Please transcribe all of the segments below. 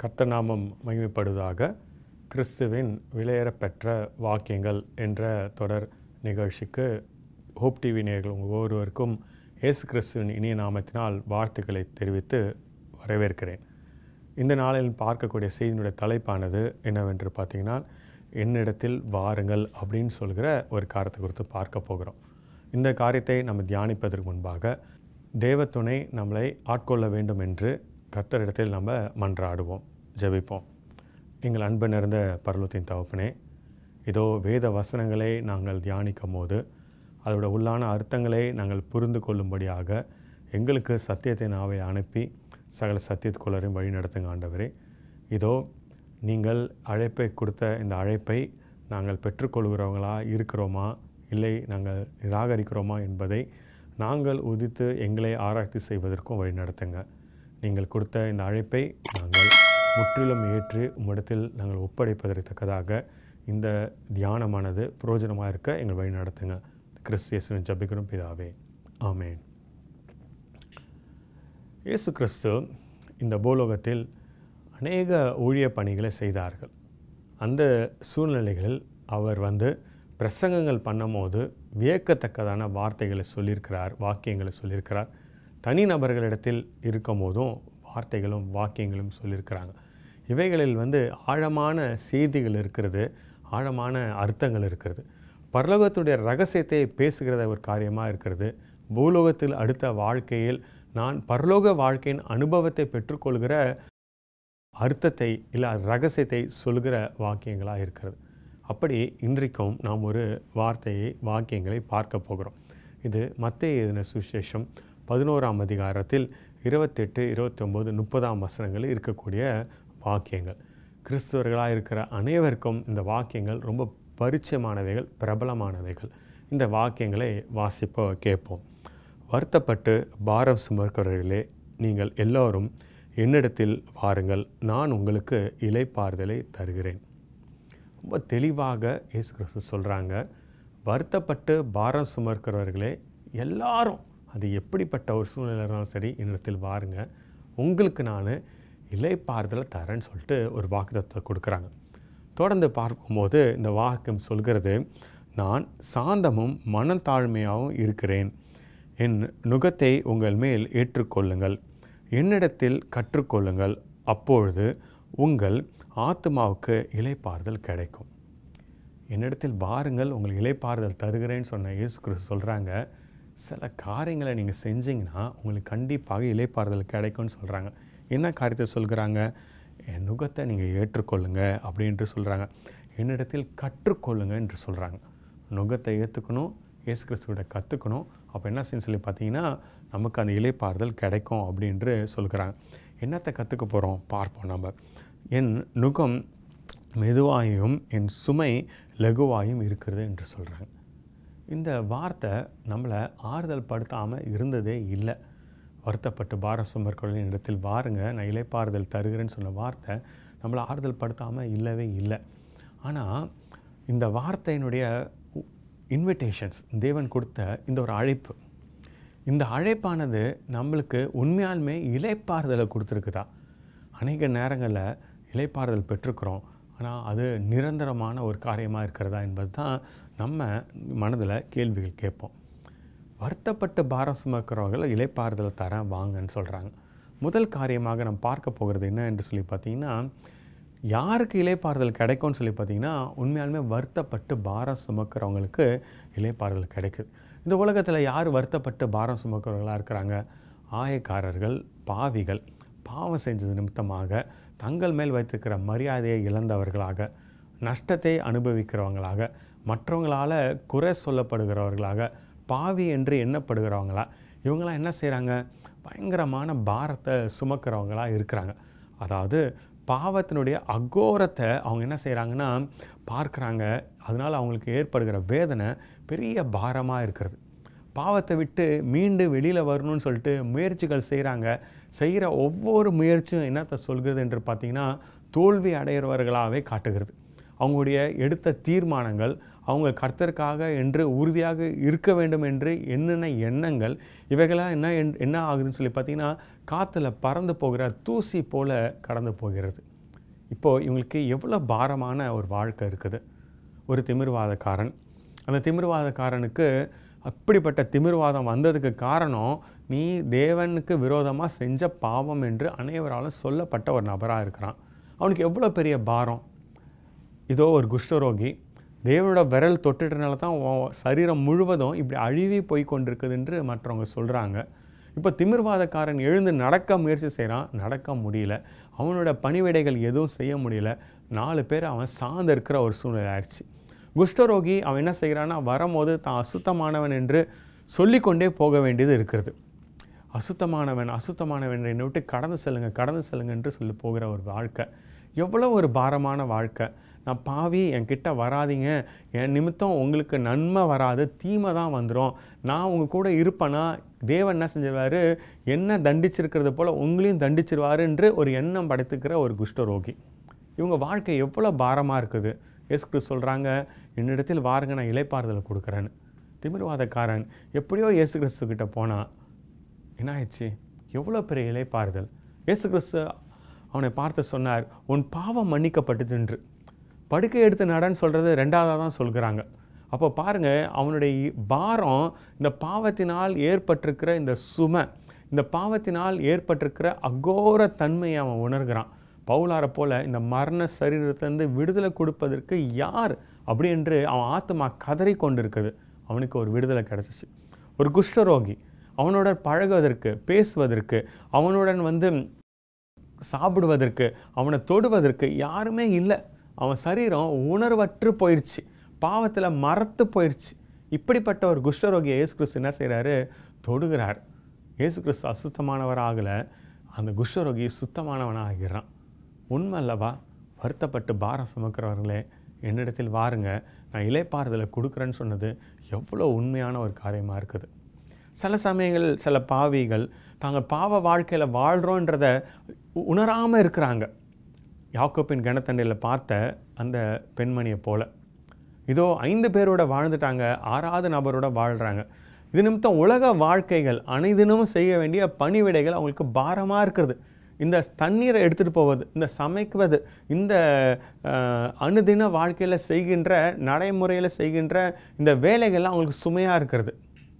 கர்த்தர் நாமம் மகிமைப்படுவதாக கிறிஸ்துவின் விலையேறப்பெற்ற வாக்கியங்கள் என்ற தொடர் நிகழ்ச்சிக்கு ஹோப் டிவி நேயர்கள் உங்கள் ஒவ்வொருவருக்கும் இயேசு கிறிஸ்துவின் இனிய நாமத்தினால் வாழ்த்துக்களை தெரிவித்து வரவேற்கிறேன் இந்த நாளில் பார்க்கக்கூடிய செய்தியினுடைய தலைப்பானது என்னவென்று பார்த்தீங்கன்னா என்னிடத்தில் வாருங்கள் அப்படின்னு சொல்கிற ஒரு காரியத்தை குறித்து பார்க்க போகிறோம் இந்த காரியத்தை நம்ம தியானிப்பதற்கு முன்பாக தேவத்துணை நம்மளை ஆட்கொள்ள வேண்டும் என்று கர்த்தரிடத்தில் நம்ம மன்றாடுவோம் ஜெபிப்போம் எங்கள் அன்பு நிறைந்த பரலத்தின் தகப்பனே இதோ வேத வசனங்களை நாங்கள் தியானிக்கும் போது அதோட உள்ளான அர்த்தங்களை நாங்கள் புரிந்து கொள்ளும்படியாக எங்களுக்கு சத்தியத்தை நாவை அனுப்பி சகல சத்தியத்துக்குள்ளரையும் வழி நடத்துங்க ஆண்டவரே இதோ நீங்கள் அழைப்பை கொடுத்த இந்த அழைப்பை நாங்கள் பெற்றுக்கொள்கிறவங்களா இருக்கிறோமா இல்லை நாங்கள் நிராகரிக்கிறோமா என்பதை நாங்கள் உதித்து எங்களை ஆராய்ச்சி செய்வதற்கும் வழி நடத்துங்க நீங்கள் கொடுத்த இந்த அழைப்பை நாங்கள் முற்றிலும் ஏற்று உம்மிடத்தில் நாங்கள் ஒப்படைப்பதற்கு தக்கதாக இந்த தியானமானது பிரயோஜனமாக இருக்க எங்கள் வழி நடத்துங்க கிறிஸ்தியேசுவின் ஜபிக்கிறோம் பிதாவே ஆமேன் இயேசு கிறிஸ்து இந்த பூலோகத்தில் அநேக ஊழிய பணிகளை செய்தார்கள் அந்த சூழ்நிலைகளில் அவர் வந்து பிரசங்கங்கள் பண்ணும்போது வியக்கத்தக்கதான வார்த்தைகளை சொல்லியிருக்கிறார் வாக்கியங்களை சொல்லியிருக்கிறார் தனிநபர்களிடத்தில் இருக்கும் போதும் வார்த்தைகளும் வாக்கியங்களும் சொல்லியிருக்கிறாங்க இவைகளில் வந்து ஆழமான செய்திகள் இருக்கிறது ஆழமான அர்த்தங்கள் இருக்கிறது பரலோகத்துடைய ரகசியத்தை பேசுகிறத ஒரு காரியமாக இருக்கிறது பூலோகத்தில் அடுத்த வாழ்க்கையில் நான் பரலோக வாழ்க்கையின் அனுபவத்தை பெற்றுக்கொள்கிற அர்த்தத்தை இல்லை ரகசியத்தை சொல்கிற வாக்கியங்களாக இருக்கிறது அப்படி இன்றைக்கும் நாம் ஒரு வார்த்தையை வாக்கியங்களை பார்க்க போகிறோம் இது மத்திய எழுதின சுவிசேஷம் பதினோராம் அதிகாரத்தில் இருபத்தெட்டு இருபத்தி ஒம்பது முப்பதாம் வசனங்களில் இருக்கக்கூடிய வாக்கியங்கள் கிறிஸ்தவர்களாக இருக்கிற அனைவருக்கும் இந்த வாக்கியங்கள் ரொம்ப பரிச்சயமானவைகள் பிரபலமானவைகள் இந்த வாக்கியங்களை வாசிப்போ கேட்போம் வருத்தப்பட்டு பாரம் சுமர்க்கிறவர்களே நீங்கள் எல்லோரும் என்னிடத்தில் வாருங்கள் நான் உங்களுக்கு இலைப்பாறுதலை தருகிறேன் ரொம்ப தெளிவாக இயேசு கிறிஸ்து சொல்கிறாங்க வருத்தப்பட்டு பாரம் சுமர்க்கிறவர்களே எல்லாரும் அது எப்படிப்பட்ட ஒரு சூழ்நிலை இருந்தாலும் சரி என்னிடத்தில் வாருங்க உங்களுக்கு நான் இலைப்பாறுதலை தரேன்னு சொல்லிட்டு ஒரு வாக்குத்தத்தை கொடுக்குறாங்க தொடர்ந்து பார்க்கும்போது இந்த வாக்கியம் சொல்கிறது நான் சாந்தமும் மனத்தாழ்மையாகவும் இருக்கிறேன் என் நுகத்தை உங்கள் மேல் ஏற்றுக்கொள்ளுங்கள் என்னிடத்தில் கற்றுக்கொள்ளுங்கள் அப்பொழுது உங்கள் ஆத்மாவுக்கு இலைப்பாறுதல் கிடைக்கும் என்னிடத்தில் பாருங்கள் உங்களுக்கு இலைப்பாறுதல் தருகிறேன்னு சொன்ன இயேசு கிறிஸ்து சொல்கிறாங்க சில காரியங்களை நீங்கள் செஞ்சீங்கன்னா உங்களுக்கு கண்டிப்பாக இலைப்பாறுதல் கிடைக்கும்னு சொல்கிறாங்க என்ன காரியத்தை சொல்கிறாங்க என் நுகத்தை நீங்கள் ஏற்றுக்கொள்ளுங்க அப்படின்ட்டு சொல்கிறாங்க என்னிடத்தில் கற்றுக்கொள்ளுங்க என்று சொல்கிறாங்க நுகத்தை ஏற்றுக்கணும் இயேசு கிறிஸ்துவிட கற்றுக்கணும் அப்போ என்ன செய்யணும் சொல்லி பார்த்தீங்கன்னா நமக்கு அந்த இலைப்பாறுதல் கிடைக்கும் அப்படின்று சொல்கிறாங்க என்னத்தை கற்றுக்க போகிறோம் பார்ப்போம் நம்ம என் நுகம் மெதுவாயும் என் சுமை லகுவாயும் இருக்கிறது என்று சொல்கிறாங்க இந்த வார்த்தை நம்மளை ஆறுதல் படுத்தாமல் இருந்ததே இல்லை வருத்தப்பட்டு பார சுமர்களின் இடத்தில் வாருங்க நான் இலைப்பாறுதல் தருகிறேன்னு சொன்ன வார்த்தை நம்மளை ஆறுதல் படுத்தாமல் இல்லவே இல்லை ஆனால் இந்த வார்த்தையினுடைய இன்விடேஷன்ஸ் தேவன் கொடுத்த இந்த ஒரு அழைப்பு இந்த அழைப்பானது நம்மளுக்கு உண்மையாலுமே இலைப்பாறுதலை கொடுத்துருக்குதா அநேக நேரங்களில் இலைப்பாறுதல் பெற்றுக்கிறோம் ஆனால் அது நிரந்தரமான ஒரு காரியமாக இருக்கிறதா என்பது தான் நம்ம மனதில் கேள்விகள் கேட்போம் வருத்தப்பட்டு பாரம் சுமக்கிறவர்கள் இலைப்பாறுதலை தரேன் வாங்கன்னு சொல்கிறாங்க முதல் காரியமாக நம்ம பார்க்க போகிறது என்ன என்று சொல்லி பார்த்தீங்கன்னா யாருக்கு இலைப்பாறுதல் கிடைக்கும்னு சொல்லி பார்த்தீங்கன்னா உண்மையாலுமே வருத்தப்பட்டு பாரம் சுமக்கிறவங்களுக்கு இலைப்பாறுதல் கிடைக்குது இந்த உலகத்தில் யார் வருத்தப்பட்டு பாரம் சுமக்கிறவர்களாக இருக்கிறாங்க ஆயக்காரர்கள் பாவிகள் பாவம் செஞ்சது நிமித்தமாக தங்கள் மேல் வைத்திருக்கிற மரியாதையை இழந்தவர்களாக நஷ்டத்தை அனுபவிக்கிறவங்களாக மற்றவங்களால் குறை சொல்லப்படுகிறவர்களாக பாவி என்று எண்ணப்படுகிறவங்களா இவங்களாம் என்ன செய்கிறாங்க பயங்கரமான பாரத்தை சுமக்கிறவங்களாக இருக்கிறாங்க அதாவது பாவத்தினுடைய அகோரத்தை அவங்க என்ன செய்கிறாங்கன்னா பார்க்குறாங்க அதனால் அவங்களுக்கு ஏற்படுகிற வேதனை பெரிய பாரமாக இருக்கிறது பாவத்தை விட்டு மீண்டு வெளியில் வரணும்னு சொல்லிட்டு முயற்சிகள் செய்கிறாங்க செய்கிற ஒவ்வொரு முயற்சியும் என்னத்தை சொல்கிறது என்று பார்த்திங்கன்னா தோல்வி அடைகிறவர்களாகவே காட்டுகிறது அவங்களுடைய எடுத்த தீர்மானங்கள் அவங்க கர்த்தருக்காக என்று உறுதியாக இருக்க வேண்டும் என்று என்னென்ன எண்ணங்கள் இவைகளாம் என்ன என்- என்ன ஆகுதுன்னு சொல்லி பார்த்தீங்கன்னா காற்றுல பறந்து போகிற தூசி போல கடந்து போகிறது இப்போது இவங்களுக்கு எவ்வளோ பாரமான ஒரு வாழ்க்கை இருக்குது ஒரு திமிர்வாதக்காரன் அந்த திமிர்வாதக்காரனுக்கு அப்படிப்பட்ட திமிர்வாதம் வந்ததுக்கு காரணம் நீ தேவனுக்கு விரோதமாக செஞ்ச பாவம் என்று அனைவராலும் சொல்லப்பட்ட ஒரு நபராக இருக்கிறான் அவனுக்கு எவ்வளோ பெரிய பாரம் இதோ ஒரு குஷ்டரோகி தேவனோட விரல் தொட்டுட்டனால தான் உன் சரீரம் முழுவதும் இப்படி அழுவி போய் கொண்டிருக்குது என்று மற்றவங்க சொல்கிறாங்க இப்போ திமிர்வாதக்காரன் எழுந்து நடக்க முயற்சி செய்கிறான் நடக்க முடியல அவனோட பணிவிடைகள் எதுவும் செய்ய முடியல நாலு பேர் அவன் சார்ந்து இருக்கிற ஒரு சூழ்நிலை ஆயிடுச்சு குஷ்டரோகி அவன் என்ன செய்கிறான்னா வரும்போது தான் அசுத்தமானவன் என்று சொல்லிக்கொண்டே போக வேண்டியது இருக்கிறது அசுத்தமானவன் அசுத்தமானவன் என்னை விட்டு கடந்து செல்லுங்க கடந்து செல்லுங்க என்று சொல்லி போகிற ஒரு வாழ்க்கை எவ்வளோ ஒரு பாரமான வாழ்க்கை நான் பாவி என்கிட்ட வராதீங்க என் நிமித்தம் உங்களுக்கு நன்மை வராது தீமை தான் வந்துடும் நான் உங்கள் கூட இருப்பேனா தேவன் என்ன செஞ்சிருவாரு என்ன தண்டிச்சிருக்கிறது போல் உங்களையும் தண்டிச்சிருவாரு என்று ஒரு எண்ணம் படைத்துக்கிற ஒரு குஷ்டரோகி இவங்க வாழ்க்கை எவ்வளோ பாரமாக இருக்குது எஸ் கிறிஸ் சொல்கிறாங்க என்னிடத்தில் வாருங்க நான் இலைப்பாறுதல் கொடுக்குறேன்னு திமிர்வாதக்காரன் எப்படியோ இயேசு கிறிஸ்து கிட்ட போனால் என்ன ஆயிடுச்சு எவ்வளோ பெரிய இலைப்பாறுதல் இயேசு கிறிஸ்து அவனை பார்த்து சொன்னார் உன் பாவம் மன்னிக்கப்பட்டது என்று படுக்கை எடுத்து நடன்னு சொல்கிறது ரெண்டாவதாக தான் சொல்கிறாங்க அப்போ பாருங்கள் அவனுடைய பாரம் இந்த பாவத்தினால் ஏற்பட்டிருக்கிற இந்த சுமை இந்த பாவத்தினால் ஏற்பட்டிருக்கிற அகோர தன்மையை அவன் உணர்கிறான் பவுலாரை போல இந்த மரண சரீரத்திலேருந்து விடுதலை கொடுப்பதற்கு யார் அப்படி என்று அவன் ஆத்மா கதறி கொண்டிருக்குது அவனுக்கு ஒரு விடுதலை கிடச்சிச்சு ஒரு குஷ்டரோகி அவனோட பழகுவதற்கு பேசுவதற்கு அவனுடன் வந்து சாப்பிடுவதற்கு அவனை தொடுவதற்கு யாருமே இல்லை அவன் சரீரம் உணர்வற்று போயிடுச்சு பாவத்தில் மறத்து போயிடுச்சு இப்படிப்பட்ட ஒரு குஷ்டரோகியை இயேசு கிறிஸ்து என்ன செய்கிறாரு தொடுகிறார் இயேசு கிறிஸ்து அசுத்தமானவர் ஆகலை அந்த குஷ்டரோகி சுத்தமானவனாக ஆகிறான் உண்மை அல்லவா வருத்தப்பட்டு பாரம் சுமக்கிறவர்களே என்னிடத்தில் வாருங்க நான் இலைப்பாறுதலை கொடுக்குறேன்னு சொன்னது எவ்வளோ உண்மையான ஒரு காரியமாக இருக்குது சில சமயங்கள் சில பாவிகள் தாங்கள் பாவ வாழ்க்கையில் வாழ்கிறோன்றத உணராமல் இருக்கிறாங்க யாக்கோப்பின் கிணத்தண்டையில் பார்த்த அந்த பெண்மணியை போல இதோ ஐந்து பேரோட வாழ்ந்துட்டாங்க ஆறாவது நபரோட வாழ்கிறாங்க இது நிமித்தம் உலக வாழ்க்கைகள் அனைதினமும் செய்ய வேண்டிய பணிவிடைகள் அவங்களுக்கு பாரமாக இருக்கிறது இந்த தண்ணீரை எடுத்துகிட்டு போவது இந்த சமைக்குவது இந்த அஹ், அனுதின வாழ்க்கையில் செய்கின்ற நடைமுறையில் செய்கின்ற இந்த வேலைகள்லாம் அவங்களுக்கு சுமையாக இருக்கிறது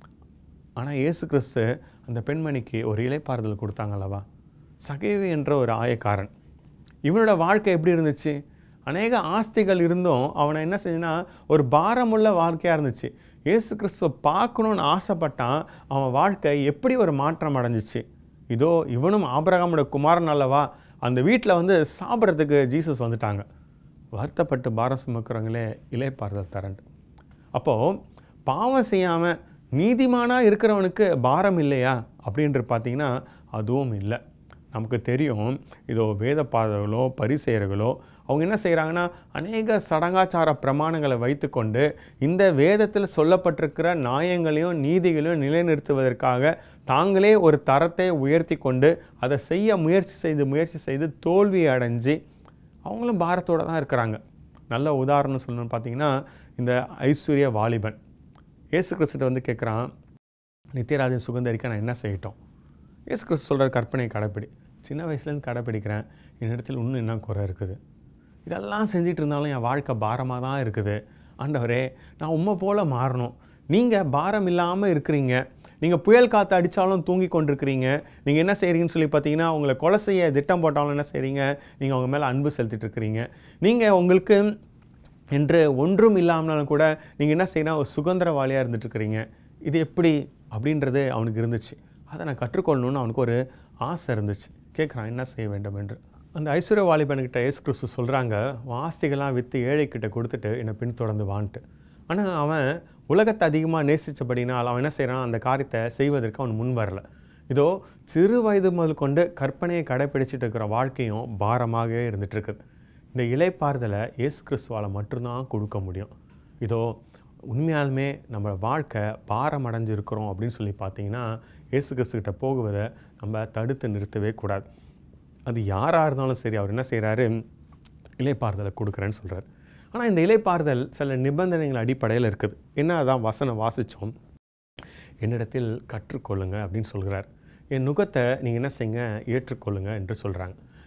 ஆனால் இயேசு கிறிஸ்து அந்த பெண்மணிக்கு ஒரு இலைப்பாறுதல் கொடுத்தாங்களவா சகைவு என்ற ஒரு ஆயக்காரன் இவனோட வாழ்க்கை எப்படி இருந்துச்சு அநேக ஆஸ்திகள் இருந்தும் அவனை என்ன செஞ்சுனா ஒரு பாரமுள்ள வாழ்க்கையாக இருந்துச்சு இயேசு கிறிஸ்துவை பார்க்கணுன்னு ஆசைப்பட்டான் அவன் வாழ்க்கை எப்படி ஒரு மாற்றம் அடைஞ்சிச்சு இதோ இவனும் ஆபிரகாமோட குமாரன் அல்லவா அந்த வீட்டில் வந்து சாப்பிட்றதுக்கு ஜீசஸ் வந்துட்டாங்க வருத்தப்பட்டு பாரம் சுமக்கிறவங்களே இலைப்பாறுதல் தரண்டு அப்போது பாவம் செய்யாமல் நீதிமானாக இருக்கிறவனுக்கு பாரம் இல்லையா அப்படின்ட்டு பார்த்தீங்கன்னா அதுவும் இல்லை நமக்கு தெரியும் இதோ வேதப்பாதர்களோ பரிசெயர்களோ அவங்க என்ன செய்கிறாங்கன்னா அநேக சடங்காச்சார பிரமாணங்களை வைத்துக்கொண்டு இந்த வேதத்தில் சொல்லப்பட்டிருக்கிற நியாயங்களையும் நீதிகளையும் நிலைநிறுத்துவதற்காக தாங்களே ஒரு தரத்தை உயர்த்தி கொண்டு அதை செய்ய முயற்சி செய்து முயற்சி செய்து தோல்வி அடைஞ்சு அவங்களும் பாரத்தோடு தான் இருக்கிறாங்க நல்ல உதாரணம் சொல்லணும்னு பார்த்தீங்கன்னா இந்த ஐஸ்வர்ய வாலிபன் இயேசு கிறிஸ்துட்ட வந்து கேட்குறான் நித்தியராஜன் சுகந்தரிக்க நான் என்ன செய்யட்டும் இயேசு கிறிஸ்து சொல்கிற கற்பனை கடைப்பிடி சின்ன வயசுலேருந்து கடைப்பிடிக்கிறேன் என்னிடத்தில் இன்னும் என்ன குறை இருக்குது இதெல்லாம் செஞ்சிட்டு இருந்தாலும் என் வாழ்க்கை பாரமாக தான் இருக்குது ஆண்டவரே நான் உண்மை போல் மாறணும் நீங்கள் பாரம் இல்லாமல் இருக்கிறீங்க நீங்கள் புயல் காற்று அடித்தாலும் தூங்கி கொண்டிருக்கிறீங்க நீங்கள் என்ன செய்கிறீங்கன்னு சொல்லி பார்த்தீங்கன்னா உங்களை கொலை செய்ய திட்டம் போட்டாலும் என்ன செய்கிறீங்க நீங்கள் அவங்க மேலே அன்பு செலுத்திட்டு இருக்கிறீங்க நீங்கள் உங்களுக்கு என்று ஒன்றும் இல்லாமலும் கூட நீங்கள் என்ன செய்யணும் ஒரு சுதந்திரவாளியாக இருந்துட்டு இருக்கிறீங்க இது எப்படி அப்படின்றது அவனுக்கு இருந்துச்சு அதை நான் கற்றுக்கொள்ளணும்னு அவனுக்கு ஒரு ஆசை இருந்துச்சு கேட்குறான் என்ன செய்ய வேண்டும் என்று அந்த ஐஸ்வர்ய வாலிபன்கிட்ட ஏசு கிறிஸ்து சொல்கிறாங்க ஆஸ்திகள்லாம் விற்று ஏழைக்கிட்ட கொடுத்துட்டு என்னை பின்தொடர்ந்து வான்ட்டு ஆனால் அவன் உலகத்தை அதிகமாக நேசித்தபடினால் அவன் என்ன செய்கிறான் அந்த காரியத்தை செய்வதற்கு அவன் முன் வரல இதோ சிறு வயது முதல் கொண்டு கற்பனையை கடைப்பிடிச்சிட்டு இருக்கிற வாழ்க்கையும் பாரமாகவே இருந்துட்டு இருக்குது இந்த இலைப்பாறுதலை இயேசு கிறிஸ்துவால் மட்டும்தான் கொடுக்க முடியும் இதோ உண்மையாலுமே நம்ம வாழ்க்கை பாரம் அடைஞ்சிருக்கிறோம் அப்படின்னு சொல்லி பார்த்தீங்கன்னா இயேசு கிறிஸ்துக்கிட்ட போகுவதை நம்ம தடுத்து நிறுத்தவே கூடாது அது யாராக இருந்தாலும் சரி அவர் என்ன செய்கிறாரு இலைப்பாறுதலை கொடுக்குறேன்னு சொல்கிறார் ஆனால் இந்த இலைப்பாறுதல் சில நிபந்தனைகள் அடிப்படையில் இருக்குது என்ன அதான் வசனம் வாசித்தோம் என்னிடத்தில் கற்றுக்கொள்ளுங்க அப்படின்னு சொல்கிறார் என் நுகத்தை நீங்கள் என்ன செய்யுங்க ஏற்றுக்கொள்ளுங்க என்று சொல்கிறாங்க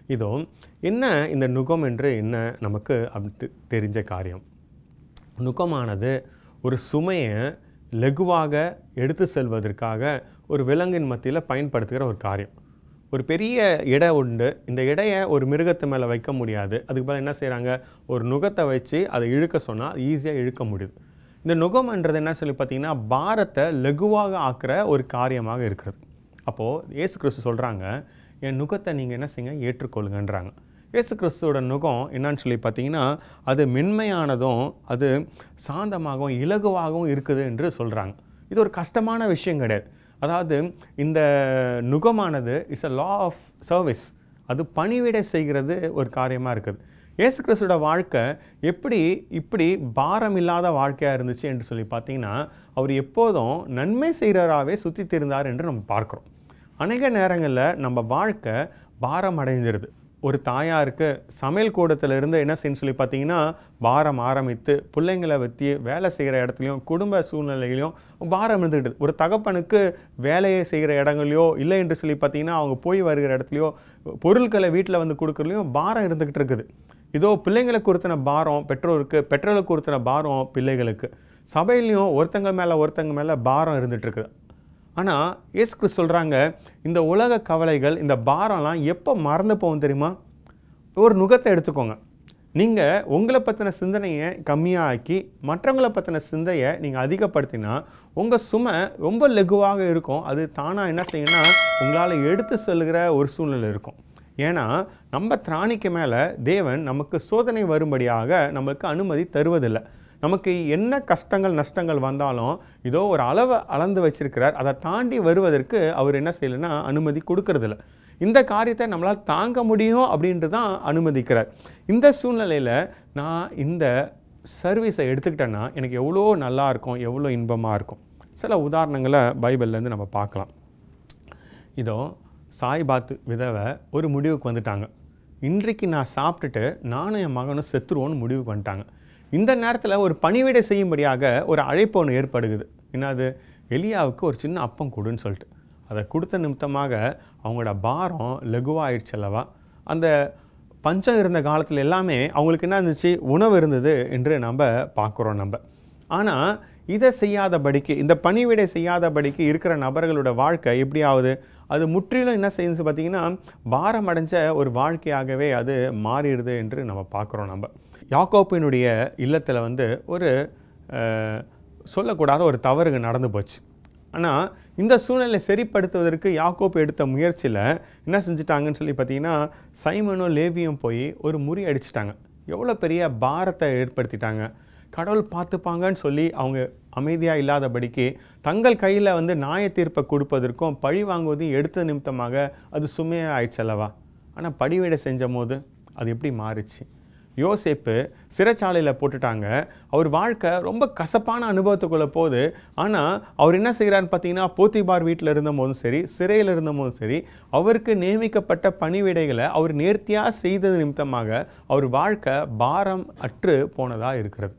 இதோ என்ன இந்த நுகம் என்று என்ன நமக்கு அப்படி தெ- தெரிஞ்ச காரியம் நுகமானது ஒரு சுமையை லகுவாக எடுத்து செல்வதற்காக ஒரு விலங்கின் மத்தியில் பயன்படுத்துகிற ஒரு காரியம் ஒரு பெரிய எடை உண்டு இந்த எடையை ஒரு மிருகத்து மேலே வைக்க முடியாது அதுக்கு பதிலா என்ன செய்கிறாங்க ஒரு நுகத்தை வச்சு அதை இழுக்க சொன்னால் ஈஸியாக இழுக்க முடியுது இந்த நுகம்ன்றது என்ன சொல்லி பார்த்தீங்கன்னா பாரத்தை லகுவாக ஆக்குற ஒரு காரியமாக இருக்கிறது அப்போது இயேசு கிறிஸ்து சொல்கிறாங்க என் நுகத்தை நீங்கள் என்ன செய்யுங்க ஏற்றுக்கொள்ளுங்கன்றாங்க இயேசு கிறிஸ்துவோட நுகம் என்னன்னு சொல்லி பார்த்தீங்கன்னா அது மென்மையானதும் அது சாந்தமாகவும் இலகுவாகவும் இருக்குது என்று சொல்கிறாங்க இது ஒரு கஷ்டமான விஷயம் கிடையாது அதாவது இந்த நுகமானது is a law of service அது பணிவிடை செய்கிறது ஒரு காரியமாக இருக்குது இயேசு கிறிஸ்துவோட வாழ்க்கை எப்படி இப்படி பாரம் இல்லாத வாழ்க்கையாக இருந்துச்சு என்று சொல்லி பார்த்தீங்கன்னா அவர் எப்போதும் நன்மை செய்கிறவராகவே சுற்றி திருந்தார் என்று நம்ம பார்க்குறோம் அநேக நேரங்களில் நம்ம வாழ்க்கை பாரம் அடைஞ்சிருது ஒரு தாயாருக்கு சமையல் கூடத்துல இருந்து என்ன செய்யணும்னு சொல்லி பார்த்தீங்கன்னா பாரம் ஆரம்பித்து பிள்ளைங்களை வச்சு வேலை செய்கிற இடத்துலையும் குடும்ப சூழ்நிலையிலையும் பாரம் இருந்துக்கிட்டு ஒரு தகப்பனுக்கு வேலையை செய்கிற இடங்களையோ இல்லை என்று சொல்லி பார்த்தீங்கன்னா அவங்க போய் வருகிற இடத்துலையோ பொருட்களை வீட்டில் வந்து கொடுக்குறதுலையும் பாரம் இருந்துக்கிட்டு இருக்குது இதோ பிள்ளைங்களுக்கு கொடுத்தின பாரம் பெற்றோருக்கு பெற்றோருக்கு கொடுத்தின பாரம் பிள்ளைகளுக்கு சபையிலையும் ஒருத்தங்க மேலே ஒருத்தங்க மேலே பாரம் இருந்துட்டு இருக்குது ஆனால் இயேசு கிறிஸ்து சொல்கிறாங்க இந்த உலக கவலைகள் இந்த பாரம்லாம் எப்போ மறந்து போகும் தெரியுமா ஒரு நுகத்தை எடுத்துக்கோங்க நீங்கள் உங்களை பற்றின சிந்தனையை கம்மியாக ஆக்கி மற்றவங்களை பற்றின சிந்தையை நீங்கள் அதிகப்படுத்தினா உங்கள் சுமை ரொம்ப லகுவாக இருக்கும் அது தானாக என்ன செய்யும்னா உங்களால் எடுத்து செல்கிற ஒரு சூழ்நிலை இருக்கும் ஏன்னா நம்ம திராணிக்கு மேலே தேவன் நமக்கு சோதனை வரும்படியாக நமக்கு அனுமதி தருவதில்லை நமக்கு என்ன கஷ்டங்கள் நஷ்டங்கள் வந்தாலும் இதோ ஒரு அளவை அளந்து வச்சிருக்கிறார் அதை தாண்டி வருவதற்கு அவர் என்ன செய்யலைன்னா அனுமதி கொடுக்கறதில்ல இந்த காரியத்தை நம்மளால் தாங்க முடியும் அப்படின்ட்டு தான் அனுமதிக்கிறார் இந்த சூழ்நிலையில் நான் இந்த சர்வீஸை எடுத்துக்கிட்டேன்னா எனக்கு எவ்வளோ நல்லா இருக்கும் எவ்வளோ இன்பமாக இருக்கும் சில உதாரணங்களை பைபிள்லேருந்து நம்ம பார்க்கலாம் இதோ சாய்பாத்து விதவை ஒரு முடிவுக்கு வந்துட்டாங்க இன்றைக்கு நான் சாப்பிட்டுட்டு நானும் என் மகனும் செத்துருவோன்னு முடிவுக்கு வந்துட்டாங்க இந்த நேரத்தில் ஒரு பணிவிடை செய்யும்படியாக ஒரு அழைப்பு ஒன்று ஏற்படுகுது என்னது எலியாவுக்கு ஒரு சின்ன அப்பம் கொடுன்னு சொல்லிட்டு அதை கொடுத்த நிமித்தமாக அவங்களோட பாரம் லகுவாயிடுச்சு அல்லவா அந்த பஞ்சம் இருந்த காலத்தில் எல்லாமே அவங்களுக்கு என்ன இருந்துச்சு உணவு இருந்தது என்று நம்ம பார்க்குறோம் நம்ம ஆனால் இதை செய்யாதபடிக்கு இந்த பணிவிடை செய்யாதபடிக்கு இருக்கிற நபர்களோட வாழ்க்கை எப்படி ஆகுது அது முற்றிலும் என்ன செய்யுது பார்த்தீங்கன்னா பாரம் அடைஞ்ச ஒரு வாழ்க்கையாகவே அது மாறிடுது என்று நம்ம பார்க்குறோம் நம்ம யாக்கோப்பினுடைய இல்லத்தில் வந்து ஒரு அஹ், சொல்லக்கூடாத ஒரு தவறு நடந்து போச்சு ஆனால் இந்த சூழ்நிலை சரிப்படுத்துவதற்கு யாக்கோப் எடுத்த முயற்சியில் என்ன செஞ்சுட்டாங்கன்னு சொல்லி பார்த்தீங்கன்னா சைமனும் லேவியும் போய் ஒரு முறி அடிச்சிட்டாங்க எவ்வளோ பெரிய பாரத்தை ஏற்படுத்திட்டாங்க கடவுள் பார்த்துப்பாங்கன்னு சொல்லி அவங்க அமைதியாக இல்லாதபடிக்கு தங்கள் கையில் வந்து நியாய தீர்ப்பை கொடுப்பதற்கும் பழி வாங்குவதையும் எடுத்த நிமித்தமாக அது சுமையாக ஆயிடுச்சு அல்லவா ஆனால் படிவீடை செஞ்ச போது அது எப்படி மாறுச்சு யோசேப்பு சிறைச்சாலையில் போட்டுட்டாங்க அவர் வாழ்க்கை ரொம்ப கசப்பான அனுபவத்துக்குள்ள போகுது ஆனால் அவர் என்ன செய்கிறாருன்னு பார்த்தீங்கன்னா போத்திபார் வீட்டில் இருந்தபோதும் சரி சிறையில் இருந்தபோதும் சரி அவருக்கு நியமிக்கப்பட்ட பணிவிடைகளை அவர் நேர்த்தியாக செய்தது நிமித்தமாக அவர் வாழ்க்கை பாரம் அற்று போனதாக இருக்கிறது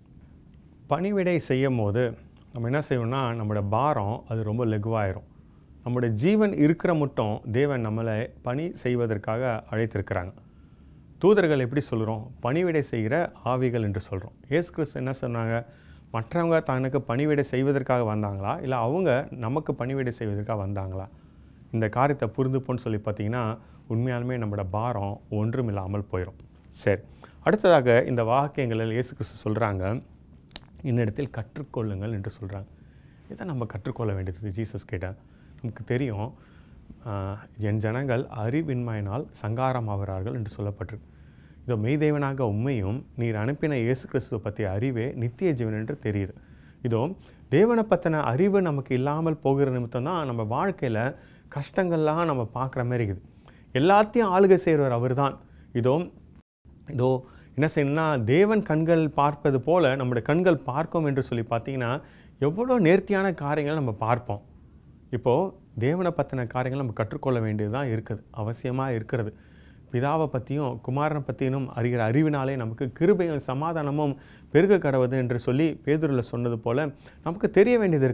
பணிவிடை செய்யும் போது நம்ம என்ன செய்வோம்னா நம்மளோட பாரம் அது ரொம்ப லகுவாயிரும் நம்மளோட ஜீவன் இருக்கிற மட்டும் தேவன் நம்மளை பணி செய்வதற்காக அழைத்திருக்கிறாங்க தூதர்கள் எப்படி சொல்கிறோம் பணிவிடை செய்கிற ஆவிகள் என்று சொல்கிறோம் இயேசு கிறிஸ்து என்ன சொன்னாங்க மற்றவங்க தனக்கு பணிவிடை செய்வதற்காக வந்தாங்களா இல்லை அவங்க நமக்கு பணிவிடை செய்வதற்காக வந்தாங்களா இந்த காரியத்தை புரிந்துப்போன்னு சொல்லி பார்த்தீங்கன்னா உண்மையாலுமே நம்மளோட பாரம் ஒன்றும் இல்லாமல் போயிடும் சரி அடுத்ததாக இந்த வாக்கியங்களில் இயேசு கிறிஸ்து சொல்கிறாங்க என்னிடத்தில் கற்றுக்கொள்ளுங்கள் என்று சொல்கிறாங்க இதை நம்ம கற்றுக்கொள்ள வேண்டியது ஜீசஸ் கிட்ட நமக்கு தெரியும் ஆஹ், என் ஜனங்கள் அறிவின்மையினால் சங்காரம் ஆகிறார்கள் என்று சொல்லப்பட்டிருக்கு இதோ மெய்தேவனாக உண்மையும் நீர் அனுப்பின இயேசு கிறிஸ்துவை பற்றிய அறிவே நித்திய ஜீவன் என்று தெரியுது இதோ தேவனை பற்றின அறிவு நமக்கு இல்லாமல் போகிற நிமித்தம் தான் நம்ம வாழ்க்கையில் கஷ்டங்கள்லாம் நம்ம பார்க்குற மாதிரி இருக்குது எல்லாத்தையும் ஆளுகை செய்கிறவர் அவர்தான் இதோ இதோ என்ன செய்யணும்னா தேவன் கண்கள் பார்ப்பது போல நம்முடைய கண்கள் பார்க்கும் என்று சொல்லி பார்த்தீங்கன்னா எவ்வளோ நேர்த்தியான காரியங்களை நம்ம பார்ப்போம் இப்போது தேவனை பற்றின காரியங்கள் நம்ம கற்றுக்கொள்ள வேண்டியதுதான் இருக்குது அவசியமாக இருக்கிறது பிதாவை பற்றியும் குமாரனை பற்றியும் அறிகிற அறிவினாலே நமக்கு கிருபையும் சமாதானமும் பெருக கடவுது என்று சொல்லி பேதுருல சொன்னது போல நமக்கு தெரிய வேண்டியது இருக்குது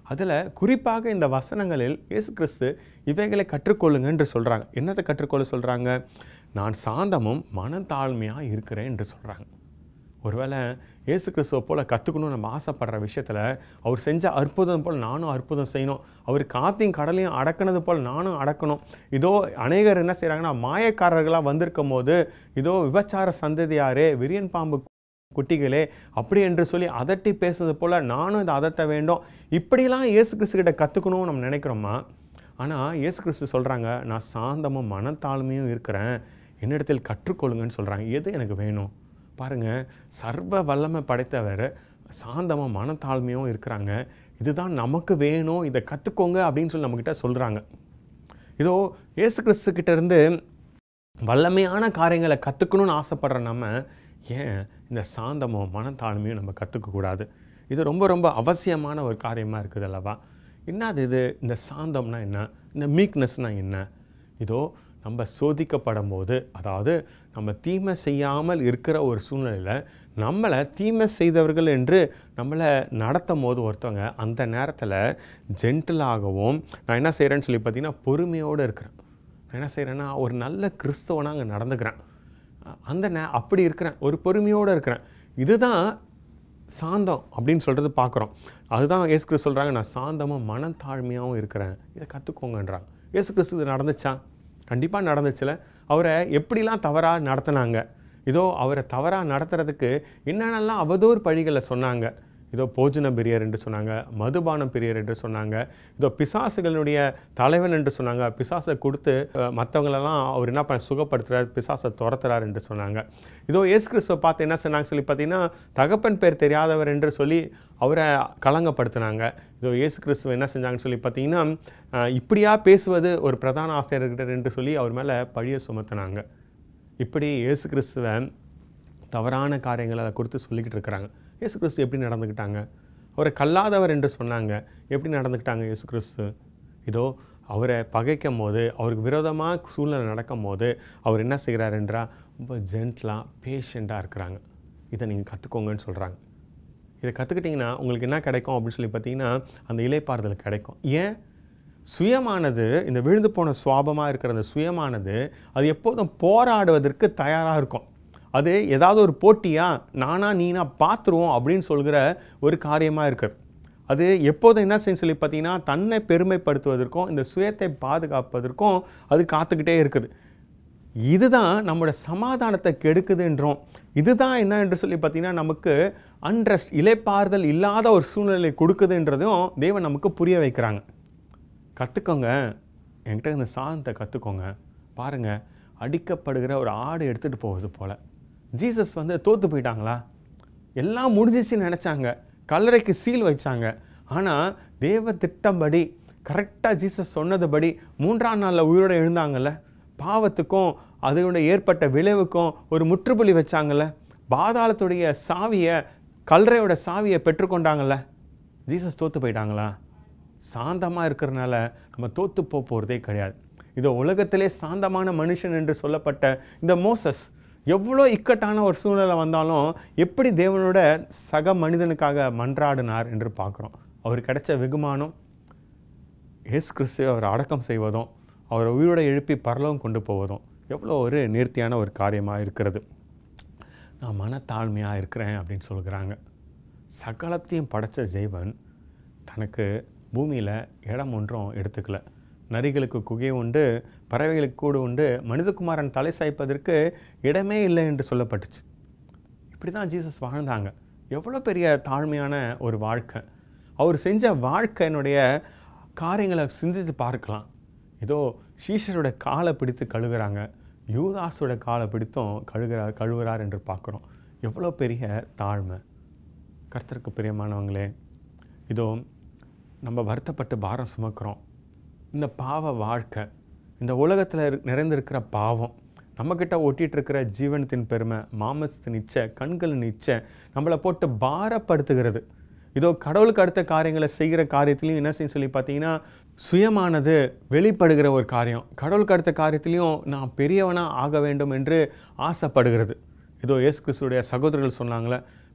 அதில் குறிப்பாக இந்த வசனங்களில் இயேசு கிறிஸ்து இவைகளை கற்றுக்கொள்ளுங்க என்று சொல்கிறாங்க என்னத்தை கற்றுக்கொள்ள சொல்கிறாங்க நான் சாந்தமும் மனத்தாழ்மையாக இருக்கிறேன் என்று சொல்கிறாங்க ஒருவேளை இயேசு கிறிஸ்துவை போல் கற்றுக்கணும்னு நம்ம ஆசைப்படுற விஷயத்தில் அவர் செஞ்ச அற்புதம் போல் நானும் அற்புதம் செய்யணும் அவர் காத்தையும் கடலையும் அடக்குனது போல் நானும் அடக்கணும் இதோ அநேகர் என்ன செய்கிறாங்கன்னா மாயக்காரர்களாக வந்திருக்கும் போது இதோ விபச்சார சந்ததியாரே விரியன் பாம்பு குட்டிகளே அப்படி என்று சொல்லி அதட்டி பேசுறது போல் நானும் இதை அதட்ட வேண்டும் இப்படிலாம் இயேசு கிறிஸ்து கிட்ட கற்றுக்கணும்னு நம்ம நினைக்கிறோமா ஆனால் இயேசு கிறிஸ்து சொல்கிறாங்க நான் சாந்தமும் மனத்தாழ்மையும் இருக்கிறேன் என்னிடத்தில் கற்றுக்கொள்ளுங்கன்னு சொல்கிறாங்க எது எனக்கு வேணும் பாருங்கள் சர்வ வல்லமை படைத்தவர் சாந்தமும் மனத்தாழ்மையும் இருக்கிறாங்க இதுதான் நமக்கு வேணும் இதை கற்றுக்கோங்க அப்படின்னு சொல்லி நம்மக்கிட்ட சொல்கிறாங்க இதோ இயேசு கிறிஸ்து கிட்ட இருந்து வல்லமையான காரியங்களை கற்றுக்கணும்னு ஆசைப்படுற நம்ம ஏன் இந்த சாந்தமும் மனத்தாழ்மையும் நம்ம கற்றுக்கக்கூடாது இது ரொம்ப ரொம்ப அவசியமான ஒரு காரியமாக இருக்குது அல்லவா என்னது இது இந்த சாந்தம்னா என்ன இந்த மீக்னஸ்னால் என்ன இதோ நம்ம சோதிக்கப்படும் போது அதாவது நம்ம தீமை செய்யாமல் இருக்கிற ஒரு சூழ்நிலையில் நம்மளை தீமை செய்தவர்கள் என்று நம்மளை நடத்தும் போது ஒருத்தவங்க அந்த நேரத்தில் ஜென்டிலாகவும் நான் என்ன செய்கிறேன்னு சொல்லி பார்த்தீங்கன்னா பொறுமையோடு இருக்கிறேன் நான் என்ன செய்கிறேன்னா ஒரு நல்ல கிறிஸ்தவனாக அங்கே நடந்துக்கிறேன் அ- அந்த நே அப்படி இருக்கிறேன் ஒரு பொறுமையோடு இருக்கிறேன் இதுதான் சாந்தம் அப்படின்னு சொல்கிறது பார்க்குறோம் அதுதான் இயேசு கிறிஸ்து சொல்கிறாங்க நான் சாந்தமும் மனத்தாழ்மையாகவும் இருக்கிறேன் இதை கற்றுக்கோங்கன்றாங்க இயேசு கிறிஸ்து இது நடந்துச்சா கண்டிப்பாக நடந்துச்சுல அவரை எப்படிலாம் தவறாக நடத்துனாங்க இதோ அவரை தவறாக நடத்துறதுக்கு என்னென்னலாம் அவதூறு பழிகளை சொன்னாங்க இதோ போஜன பிரியர் என்று சொன்னாங்க மதுபானம் பிரியர் என்று சொன்னாங்க இதோ பிசாசுகளுடைய தலைவன் என்று சொன்னாங்க பிசாசை கொடுத்து அஹ், மத்தவங்களெல்லாம் அவர் என்ன பண்ண சுகப்படுத்துறார் பிசாசை துரத்துறார் என்று சொன்னாங்க இதோ இயேசு கிறிஸ்துவை பார்த்து என்ன சொன்னாங்க சொல்லி பார்த்தீங்கன்னா தகப்பன் பேர் தெரியாதவர் என்று சொல்லி அவரை களங்கப்படுத்தினாங்க இதோ இயேசு கிறிஸ்துவ என்ன செஞ்சாங்கன்னு சொல்லி பார்த்தீங்கன்னா அஹ், இப்படியா பேசுவது ஒரு பிரதான ஆசிரியர்கிட்ட என்று சொல்லி அவர் மேலே பழிய சுமத்தினாங்க இப்படி இயேசு கிறிஸ்துவை தவறான காரியங்களை அதை குறித்து சொல்லிக்கிட்டு இருக்கிறாங்க இயேசு கிறிஸ்து எப்படி நடந்துக்கிட்டாங்க அவரை கல்லாதவர் என்று சொன்னாங்க எப்படி நடந்துக்கிட்டாங்க இயேசு கிறிஸ்து இதோ அவரை பகைக்கும் போது அவருக்கு விரோதமாக சூழ்நிலை நடக்கும் போது அவர் என்ன செய்கிறார் என்றால் ரொம்ப ஜென்ட்லாக பேஷண்ட்டாக இருக்கிறாங்க இதை நீங்கள் கற்றுக்கோங்கன்னு சொல்கிறாங்க இதை கற்றுக்கிட்டிங்கன்னா உங்களுக்கு என்ன கிடைக்கும் அப்படின்னு சொல்லி பார்த்தீங்கன்னா அந்த இலைப்பாறுதல் கிடைக்கும் ஏன் சுயமானது இந்த விழுந்து போன சுவாபமாக இருக்கிற அந்த சுயமானது அது எப்போதும் போராடுவதற்கு தயாராக இருக்கும் அது ஏதாவது ஒரு போட்டியா நானா நீனா பார்த்துருவோம் அப்படின்னு சொல்கிற ஒரு காரியமாக இருக்குது அது எப்போதும் என்ன செய்யும் சொல்லி பார்த்தீங்கன்னா தன்னை பெருமைப்படுத்துவதற்கும் இந்த சுயத்தை பாதுகாப்பதற்கும் அது காத்துக்கிட்டே இருக்குது இதுதான் நம்மளோட சமாதானத்தை கெடுக்குதுன்றோம் இதுதான் என்ன என்று சொல்லி பார்த்தீங்கன்னா நமக்கு அன்ரெஸ்ட் இலைப்பாறுதல் இல்லாத ஒரு சூழ்நிலை கொடுக்குதுன்றதும் தேவன் நமக்கு புரிய வைக்கிறாங்க கற்றுக்கோங்க என்கிட்ட இந்த சாதனத்தை கற்றுக்கோங்க பாருங்கள் அடிக்கப்படுகிற ஒரு ஆடு எடுத்துகிட்டு போகுது போல் ஜீசஸ் வந்து தோற்று போயிட்டாங்களா எல்லாம் முடிஞ்சிச்சுன்னு நினச்சாங்க கல்லறைக்கு சீல் வச்சாங்க ஆனால் தேவ திட்டம்படி கரெக்டாக ஜீசஸ் சொன்னதுபடி மூன்றாம் நாளில் உயிரோடு எழுந்தாங்கல்ல பாவத்துக்கும் அதோட ஏற்பட்ட விளைவுக்கும் ஒரு முற்றுப்புள்ளி வச்சாங்கல்ல பாதாளத்துடைய சாவியை கல்லறையோட சாவியை பெற்றுக்கொண்டாங்கல்ல ஜீசஸ் தோற்று போயிட்டாங்களா சாந்தமாக இருக்கிறனால நம்ம தோற்று போக போகிறதே கிடையாது இது உலகத்திலே சாந்தமான மனுஷன் என்று சொல்லப்பட்ட இந்த மோசஸ் எவ்வளோ இக்கட்டான ஒரு சூழ்நிலை வந்தாலும் எப்படி தேவனோட சக மனிதனுக்காக மன்றாடினார் என்று பார்க்குறோம் அவர் கிடைச்ச வெகுமானம் இயேசு கிறிஸ்து அவர் அடக்கம் செய்வதும் அவரை உயிரோட எழுப்பி பரலோகம் கொண்டு போவதும் எவ்வளோ ஒரு நேர்த்தியான ஒரு காரியமாக இருக்கிறது நான் மனத்தாழ்மையாக இருக்கிறேன் அப்படின்னு சொல்கிறாங்க சகலத்தையும் படைச்ச ஜெய்வன் தனக்கு பூமியில் இடம் ஒன்றும் எடுத்துக்கல நரிகளுக்கு குகை உண்டு பறவைகளுக்கு கூடு உண்டு மனிதகுமாரன் தலை சாய்ப்பதற்கு இடமே இல்லை என்று சொல்லப்பட்டுச்சு இப்படி தான் ஜீசஸ் வாழ்ந்தாங்க எவ்வளோ பெரிய தாழ்மையான ஒரு வாழ்க்கை அவர் செஞ்ச வாழ்க்கையினுடைய காரியங்களை சிந்தித்து பார்க்கலாம் ஏதோ சீஷரோட காலை பிடித்து கழுகுறாங்க யூதாஸோட காலை பிடித்தும் கழுகுறார் கழுவுறார் என்று பார்க்குறோம் எவ்வளோ பெரிய தாழ்மை கர்த்தருக்கு பிரியமானவங்களே இதோ நம்ம வருத்தப்பட்டு பாரம் சுமக்கிறோம் இந்த பாவ வாழ்க்கை இந்த உலகத்தில் நிறைந்திருக்கிற பாவம் நம்மக்கிட்ட ஒட்டிட்டு இருக்கிற ஜீவனத்தின் பெருமை மாமசத்தின் இச்சை கண்களின் இச்சை நம்மளை போட்டு பாரப்படுத்துகிறது இதோ கடவுளுக்கு அடுத்த காரியங்களை செய்கிற காரியத்திலையும் என்ன செய்யும் சொல்லி பார்த்தீங்கன்னா சுயமானது வெளிப்படுகிற ஒரு காரியம் கடவுளுக்கு அடுத்த காரியத்திலையும் நான் பெரியவனாக ஆக வேண்டும் என்று ஆசைப்படுகிறது இதோ இயேசு கிறிஸ்துடைய சகோதரர்கள் சொன்னாங்களே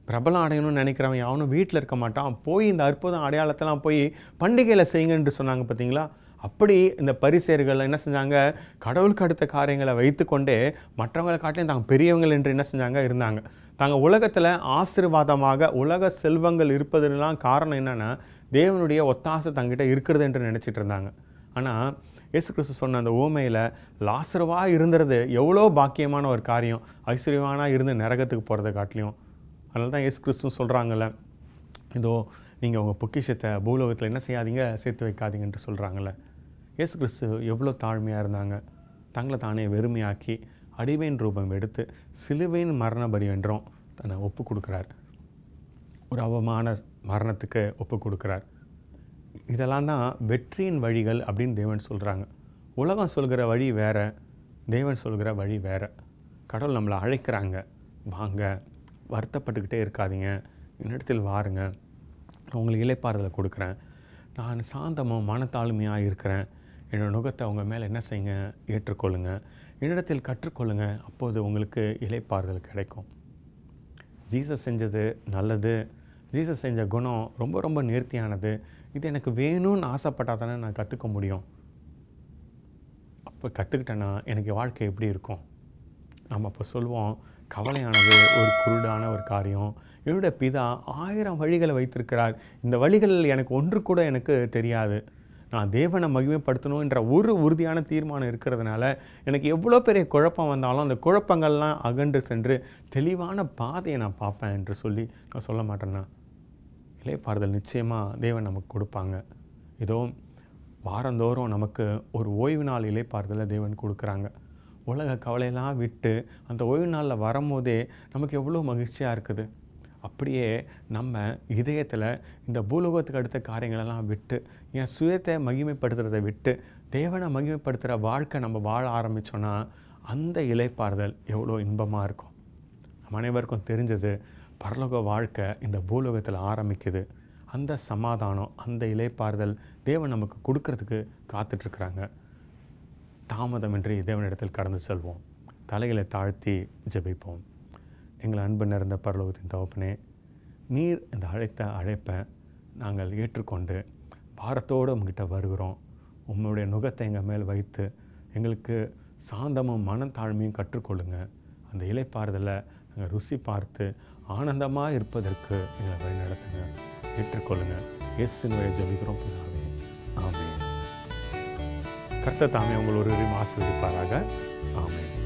பிரபலம் அடையணும்னு நினைக்கிறவன் அவனும் வீட்டில் இருக்க மாட்டான் போய் இந்த அற்புதம் அடையாளத்தெல்லாம் போய் பண்டிகையில் செய்யுங்கன்னு சொன்னாங்க பார்த்தீங்களா அப்படி இந்த பரிசேர்கள் என்ன செஞ்சாங்க கடவுளுக்கு அடுத்த காரியங்களை வைத்துக்கொண்டே மற்றவங்களை காட்டிலும் தாங்க பெரியவங்கள் என்று என்ன செஞ்சாங்க இருந்தாங்க தாங்க உலகத்தில் ஆசீர்வாதமாக உலக செல்வங்கள் இருப்பதெல்லாம் காரணம் என்னென்னா தேவனுடைய ஒத்தாசை தங்கிட்ட இருக்கிறது என்று நினச்சிட்டு இருந்தாங்க ஆனால் இயேசு கிறிஸ்து சொன்ன அந்த ஊமையில் லாசரவா இருந்துறது எவ்வளோ பாக்கியமான ஒரு காரியம் ஐஸ்வர்யவானாக இருந்து நரகத்துக்கு போகிறத காட்டிலையும் அதனால தான் இயேசு கிறிஸ்து சொல்கிறாங்கல்ல இதோ நீங்கள் உங்கள் பொக்கிஷத்தை பூலோகத்தில் என்ன செய்யாதீங்க சேர்த்து வைக்காதீங்கன்ட்டு சொல்கிறாங்கல்ல இயேசு கிறிஸ்து எவ்வளோ தாழ்மையாக இருந்தாங்க தங்களை தானே வெறுமையாக்கி அடிமையின் ரூபம் எடுத்து சிலுவையின் மரண பலி என்றும் தன்னை ஒப்பு கொடுக்குறார் ஒரு அவமான மரணத்துக்கு ஒப்பு கொடுக்குறார் இதெல்லாம் தான் வெற்றியின் வழிகள் அப்படின்னு தேவன் சொல்கிறாங்க உலகம் சொல்கிற வழி வேற தேவன் சொல்கிற வழி வேற கடவுள் நம்மளை அழைக்கிறாங்க வாங்க வருத்தப்பட்டுக்கிட்டே இருக்காதீங்க என்னிடத்தில் வாருங்க நான் உங்களுக்கு இலைப்பாறுதலை கொடுக்குறேன் நான் சாந்தமும் மனத்தாழ்மையாக இருக்கிறேன் என்னோட நுகத்தை உங்கள் மேலே என்ன செய்யுங்க ஏற்றுக்கொள்ளுங்க என்னிடத்தில் கற்றுக்கொள்ளுங்க அப்போது உங்களுக்கு இலைப்பாறுதல் கிடைக்கும் ஜீசஸ் செஞ்சது நல்லது ஜீசஸ் செஞ்ச குணம் ரொம்ப ரொம்ப நேர்த்தியானது இது எனக்கு வேணும்னு ஆசைப்பட்டால் தானே நான் கற்றுக்க முடியும் அப்போ கற்றுக்கிட்டேன்னா எனக்கு வாழ்க்கை எப்படி இருக்கும் நம்ம அப்போ சொல்லுவோம் கவலையானது ஒரு குருடான ஒரு காரியம் என்னுடைய பிதா ஆயிரம் வழிகளை வைத்திருக்கிறார் இந்த வழிகள் எனக்கு ஒன்று கூட எனக்கு தெரியாது நான் தேவனை மகிமைப்படுத்தணுன்ற ஒரு உறுதியான தீர்மானம் இருக்கிறதுனால எனக்கு எவ்வளோ பெரிய குழப்பம் வந்தாலும் அந்த குழப்பங்கள்லாம் அகன்று சென்று தெளிவான பாதையை நான் பார்ப்பேன் என்று சொல்லி நான் சொல்ல மாட்டேன்னா இலைப்பாறுதல் நிச்சயமாக தேவன் நமக்கு கொடுப்பாங்க இதோ வாரந்தோறும் நமக்கு ஒரு ஓய்வு நாள் இலைப்பாறுதலை தேவன் கொடுக்குறாங்க உலக கவலையெல்லாம் விட்டு அந்த ஓய்வு நாளில் வரும்போதே நமக்கு எவ்வளோ மகிழ்ச்சியாக இருக்குது அப்படியே நம்ம இதயத்தில் இந்த பூலோகத்துக்கு அடுத்த காரியங்களெல்லாம் விட்டு என் சுயத்தை மகிமைப்படுத்துறதை விட்டு தேவனை மகிமைப்படுத்துகிற வாழ்க்கை நம்ம வாழ ஆரம்பித்தோன்னா அந்த இலைப்பாறுதல் எவ்வளோ இன்பமாக இருக்கும் நம்ம அனைவருக்கும் தெரிஞ்சது பரலோக வாழ்க்கை இந்த பூலோகத்தில் ஆரம்பிக்குது அந்த சமாதானம் அந்த இலைப்பாறுதல் தேவன் நமக்கு கொடுக்கறதுக்கு காத்துட்ருக்குறாங்க தாமதமின்றி தேவனிடத்தில் கடந்து செல்வோம் தலைகளை தாழ்த்தி ஜெபிப்போம் எங்கள் அன்பு நிறைந்த பரலோகத்தின் தகப்பனே நீர் இந்த அழைத்த அழைப்பை நாங்கள் ஏற்றுக்கொண்டு பாரத்தோடு உங்ககிட்ட வருகிறோம் உங்களுடைய நுகத்தை எங்கள் மேல் வைத்து எங்களுக்கு சாந்தமும் மனத்தாழ்மையும் கற்றுக்கொள்ளுங்க அந்த இலைப்பாறுதலை நாங்கள் ருசி பார்த்து ஆனந்தமாக இருப்பதற்கு எங்களை வழி நடத்துங்க ஏற்றுக்கொள்ளுங்க இயேசுவின் வழி ஜெபிக்கிறோம் பிதாவே ஆமென் கர்த்தர் தாமே உங்கள் ஒரு ஆசீர்வதிப்பாராக ஆமென்